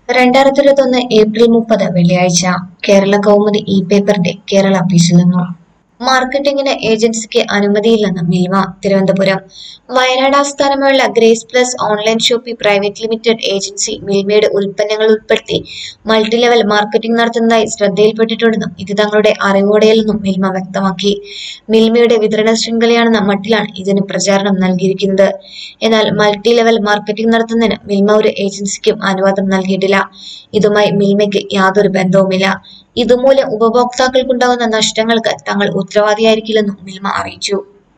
രണ്ടായിരത്തി ഇരുപത്തൊന്ന് ഏപ്രിൽ മുപ്പത് വെള്ളിയാഴ്ച കേരള കൗമുദി ഇ പേപ്പറിന്റെ കേരള ഓഫീസിൽ നിന്നും മാർക്കറ്റിംഗിന് ഏജൻസിക്ക് അനുമതിയില്ലെന്ന് മിൽമ തിരുവനന്തപുരം വയനാട് ആസ്ഥാനമുള്ള grace plus online shopping private limited agency മിൽമയുടെ ഉൽപ്പന്നങ്ങൾ ഉൾപ്പെടുത്തി മൾട്ടി ലെവൽ മാർക്കറ്റിംഗ് നടത്തുന്നതായി ശ്രദ്ധയിൽപ്പെട്ടിട്ടുണ്ടെന്നും ഇത് തങ്ങളുടെ അറിവോടെയല്ലെന്നും മിൽമ വ്യക്തമാക്കി മിൽമയുടെ വിതരണ ശൃംഖലയാണെന്ന മട്ടിലാണ് ഇതിന് പ്രചാരണം നൽകിയിരിക്കുന്നത് എന്നാൽ മൾട്ടി ലെവൽ മാർക്കറ്റിംഗ് നടത്തുന്നതിന് മിൽമ ഒരു ഏജൻസിക്കും അനുവാദം നൽകിയിട്ടില്ല ഇതുമായി മിൽമയ്ക്ക് യാതൊരു ബന്ധവുമില്ല ഇതുമൂലം ഉപഭോക്താക്കൾക്കുണ്ടാകുന്ന നഷ്ടങ്ങൾക്ക് തങ്ങൾ ഉത്തരവാദിയായിരിക്കില്ലെന്നും മിൽമ അറിയിച്ചു